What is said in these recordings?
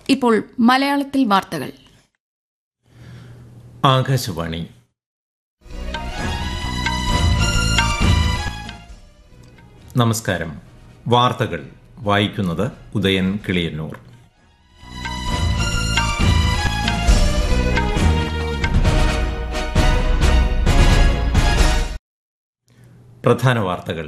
ഇപ്പോൾ മലയാളത്തിൽ വാർത്തകൾ ആകാശവാണി നമസ്കാരം വാർത്തകൾ വായിക്കുന്നത് ഉദയൻ കിളിയന്നൂർ പ്രധാന വാർത്തകൾ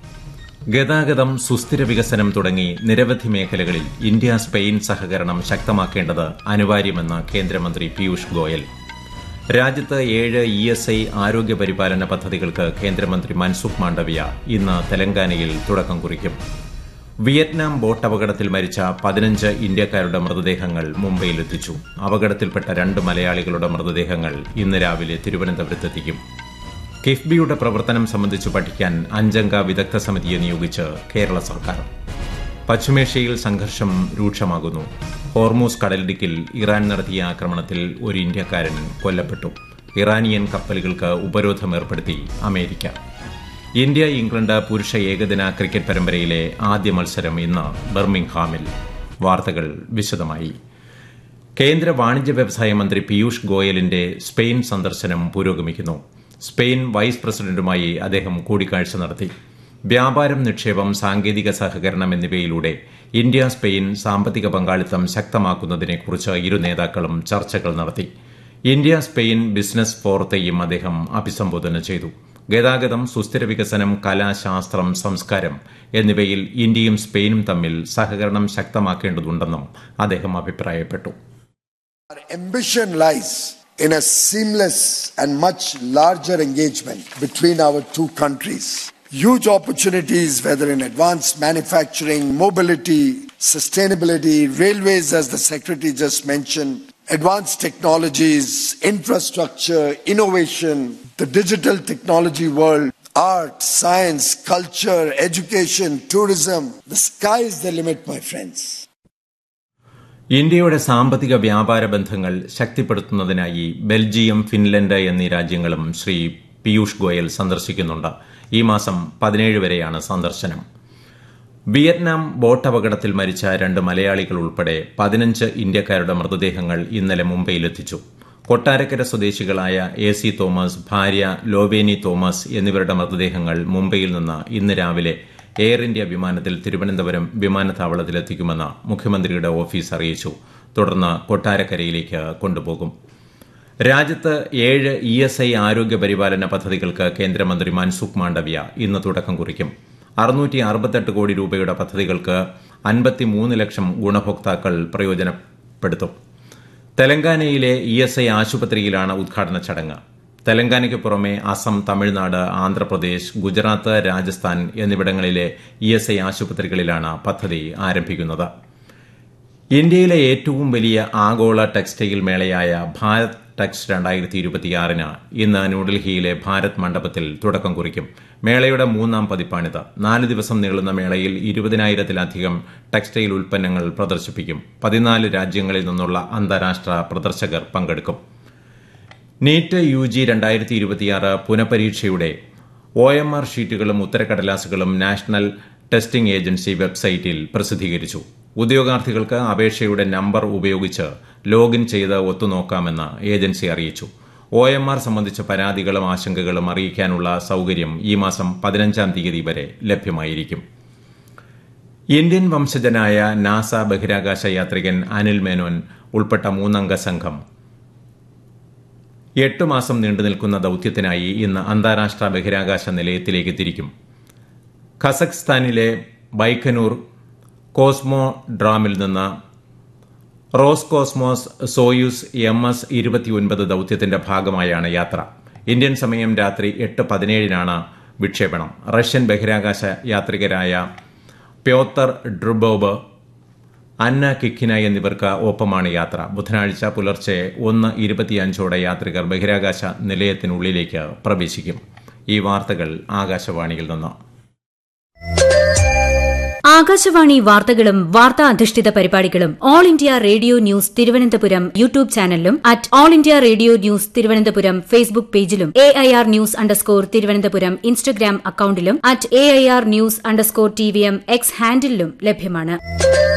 ഗതാഗതം സുസ്ഥിര വികസനം തുടങ്ങി നിരവധി മേഖലകളിൽ ഇന്ത്യ സ്പെയിൻ സഹകരണം ശക്തമാക്കേണ്ടത് അനിവാര്യമെന്ന് കേന്ദ്രമന്ത്രി പീയൂഷ് ഗോയൽ രാജ്യത്ത് ഏഴ് ഇ എസ് ഐ ആരോഗ്യ പരിപാലന പദ്ധതികൾക്ക് കേന്ദ്രമന്ത്രി മൻസുഖ് മാണ്ഡവ്യ ഇന്ന് തെലങ്കാനയിൽ തുടക്കം കുറിക്കും വിയറ്റ്നാം ബോട്ട് അപകടത്തിൽ മരിച്ച പതിനഞ്ച് ഇന്ത്യക്കാരുടെ മൃതദേഹങ്ങൾ മുംബൈയിലെത്തിച്ചു അപകടത്തിൽപ്പെട്ട രണ്ട് മലയാളികളുടെ മൃതദേഹങ്ങൾ ഇന്ന് രാവിലെ തിരുവനന്തപുരത്തെത്തിക്കും കിഫ്ബിയുടെ പ്രവർത്തനം സംബന്ധിച്ച് പഠിക്കാൻ അഞ്ചംഗ വിദഗ്ധ സമിതിയെ നിയോഗിച്ച് കേരള സർക്കാർ പശ്ചിമേഷ്യയിൽ സംഘർഷം രൂക്ഷമാകുന്നു ഹോർമൂസ് കടലിടുക്കിൽ ഇറാൻ നടത്തിയ ആക്രമണത്തിൽ ഒരു ഇന്ത്യക്കാരൻ കൊല്ലപ്പെട്ടു ഇറാനിയൻ കപ്പലുകൾക്ക് ഉപരോധം ഏർപ്പെടുത്തി അമേരിക്ക ഇന്ത്യ ഇംഗ്ലണ്ട് പുരുഷ ഏകദിന ക്രിക്കറ്റ് പരമ്പരയിലെ ആദ്യ മത്സരം ഇന്ന് ബർമിംഗ്ഹാമിൽ വാർത്തകൾ വിശദമായി കേന്ദ്ര വാണിജ്യ വ്യവസായ മന്ത്രി പീയൂഷ് ഗോയലിന്റെ സ്പെയിൻ സന്ദർശനം പുരോഗമിക്കുന്നു സ്പെയിൻ വൈസ് പ്രസിഡന്റുമായി അദ്ദേഹം കൂടിക്കാഴ്ച നടത്തി വ്യാപാരം നിക്ഷേപം സാങ്കേതിക സഹകരണം എന്നിവയിലൂടെ ഇന്ത്യ സ്പെയിൻ സാമ്പത്തിക പങ്കാളിത്തം ശക്തമാക്കുന്നതിനെക്കുറിച്ച് ഇരു നേതാക്കളും ചർച്ചകൾ നടത്തി ഇന്ത്യ സ്പെയിൻ ബിസിനസ് ഫോറത്തെയും അദ്ദേഹം അഭിസംബോധന ചെയ്തു ഗതാഗതം സുസ്ഥിര വികസനം കല ശാസ്ത്രം സംസ്കാരം എന്നിവയിൽ ഇന്ത്യയും സ്പെയിനും തമ്മിൽ സഹകരണം ശക്തമാക്കേണ്ടതുണ്ടെന്നും അദ്ദേഹം അഭിപ്രായപ്പെട്ടു Our ambition lies in a seamless and much larger engagement between our two countries. Huge opportunities, whether in advanced manufacturing, mobility, sustainability, railways, as the Secretary just mentioned, advanced technologies, infrastructure, innovation, the digital technology world, art, science, culture, education, tourism. The sky is the limit, my friends. ഇന്ത്യയുടെ സാമ്പത്തിക വ്യാപാര ബന്ധങ്ങൾ ശക്തിപ്പെടുത്തുന്നതിനായി Belgium Finland എന്നീ രാജ്യങ്ങളും ശ്രീ പീയൂഷ് ഗോയൽ സന്ദർശിക്കുന്നുണ്ട് ഈ മാസം പതിനേഴ് വരെയാണ് സന്ദർശനം വിയറ്റ്നാം ബോട്ട് അപകടത്തിൽ മരിച്ച രണ്ട് മലയാളികൾ ഉൾപ്പെടെ പതിനഞ്ച് ഇന്ത്യക്കാരുടെ മൃതദേഹങ്ങൾ ഇന്നലെ മുംബൈയിലെത്തിച്ചു കൊട്ടാരക്കര സ്വദേശികളായ എ സി തോമസ് ഭാര്യ ലോവേനി തോമസ് എന്നിവരുടെ മൃതദേഹങ്ങൾ മുംബൈയിൽ നിന്ന് ഇന്ന് രാവിലെ എയർ ഇന്ത്യ വിമാനത്തിൽ തിരുവനന്തപുരം വിമാനത്താവളത്തിലെത്തിക്കുമെന്ന് മുഖ്യമന്ത്രിയുടെ ഓഫീസ് അറിയിച്ചു തുടർന്ന് കൊട്ടാരക്കരയിലേക്ക് കൊണ്ടുപോകും രാജ്യത്ത് ഏഴ് ഇ എസ് ഐ ആരോഗ്യ പരിപാലന പദ്ധതികൾക്ക് കേന്ദ്രമന്ത്രി മൻസുഖ് മാണ്ഡവ്യ ഇന്ന് തുടക്കം കുറിക്കും അറുന്നൂറ്റി അറുപത്തെട്ട് കോടി രൂപയുടെ പദ്ധതികൾക്ക് അൻപത്തിമൂന്ന് ലക്ഷം ഗുണഭോക്താക്കൾ പ്രയോജനപ്പെടുത്തും തെലങ്കാനയിലെ ഇ എസ് ഐ ആശുപത്രിയിലാണ് ഉദ്ഘാടന ചടങ്ങ് തെലങ്കാനയ്ക്ക് പുറമെ അസം തമിഴ്നാട് ആന്ധ്രാപ്രദേശ് ഗുജറാത്ത് രാജസ്ഥാൻ എന്നിവിടങ്ങളിലെ ഇ എസ് ഐ ആശുപത്രികളിലാണ് പദ്ധതി ആരംഭിക്കുന്നത് ഇന്ത്യയിലെ ഏറ്റവും വലിയ ആഗോള ടെക്സ്റ്റൈൽ മേളയായ ഭാരത് ടെക്സ് രണ്ടായിരത്തി ഇരുപത്തിയാറിന് ഇന്ന് ന്യൂഡൽഹിയിലെ ഭാരത് മണ്ഡപത്തിൽ തുടക്കം കുറിക്കും മേളയുടെ മൂന്നാം പതിപ്പാണിത് നാല് ദിവസം നീളുന്ന മേളയിൽ ഇരുപതിനായിരത്തിലധികം ടെക്സ്റ്റൈൽ ഉൽപ്പന്നങ്ങൾ പ്രദർശിപ്പിക്കും പതിനാല് രാജ്യങ്ങളിൽ നിന്നുള്ള അന്താരാഷ്ട്ര പ്രദർശകർ പങ്കെടുക്കും നീറ്റ് യു ജി രണ്ടായിരത്തി ഇരുപത്തിയാറ് പുനഃപരീക്ഷയുടെ ഒ എം ആർ ഷീറ്റുകളും ഉത്തരക്കടലാസുകളും നാഷണൽ ടെസ്റ്റിംഗ് ഏജൻസി വെബ്സൈറ്റിൽ പ്രസിദ്ധീകരിച്ചു ഉദ്യോഗാർത്ഥികൾക്ക് അപേക്ഷയുടെ നമ്പർ ഉപയോഗിച്ച് ലോഗിൻ ചെയ്ത് ഒത്തുനോക്കാമെന്ന് ഏജൻസി അറിയിച്ചു ഒ എം ആർ സംബന്ധിച്ച പരാതികളും ആശങ്കകളും അറിയിക്കാനുള്ള സൌകര്യം ഈ മാസം പതിനഞ്ചാം തീയതി വരെ ലഭ്യമായിരിക്കും ഇന്ത്യൻ വംശജനായ നാസ ബഹിരാകാശ യാത്രികൻ അനിൽ മേനോൻ ഉൾപ്പെട്ട മൂന്നംഗ സംഘം എട്ട് മാസം നീണ്ടു നിൽക്കുന്ന ദൌത്യത്തിനായി ഇന്ന് അന്താരാഷ്ട്ര ബഹിരാകാശ നിലയത്തിലേക്ക് തിരിക്കും ഖസക്സ്ഥാനിലെ ബൈക്കനൂർ കോസ്മോ ഡ്രാമിൽ നിന്ന് റോസ്കോസ്മോസ് സോയൂസ് എം എസ് ഇരുപത്തിയൊൻപത് ദൌത്യത്തിന്റെ ഭാഗമായാണ് യാത്ര ഇന്ത്യൻ സമയം രാത്രി എട്ട് പതിനേഴിനാണ് വിക്ഷേപണം റഷ്യൻ ബഹിരാകാശ യാത്രികരായ പ്യോത്തർ ഡ്രുബോബ് അന്ന കിക്കിന എന്നിവർക്ക് ഒപ്പമാണ് യാത്ര ബുധനാഴ്ച പുലർച്ചെ ഒന്ന് ഇരുപത്തിയഞ്ചോടെ യാത്രികർ ബഹിരാകാശ നിലയത്തിനുള്ളിലേക്ക് പ്രവേശിക്കും ഈ വാർത്തകൾ ആകാശവാണിയിൽ നിന്ന് ആകാശവാണി വാർത്തകളും വാർത്താ അധിഷ്ഠിത പരിപാടികളും All India Radio news Thiruvananthapuram YouTube ചാനലിലും at All India Radio news Thiruvananthapuram Facebook പേജിലും A I R news underscore Thiruvananthapuram Instagram അക്കൌണ്ടിലും at A I R news underscore T V M X ഹാൻഡിലും ലഭ്യമാണ്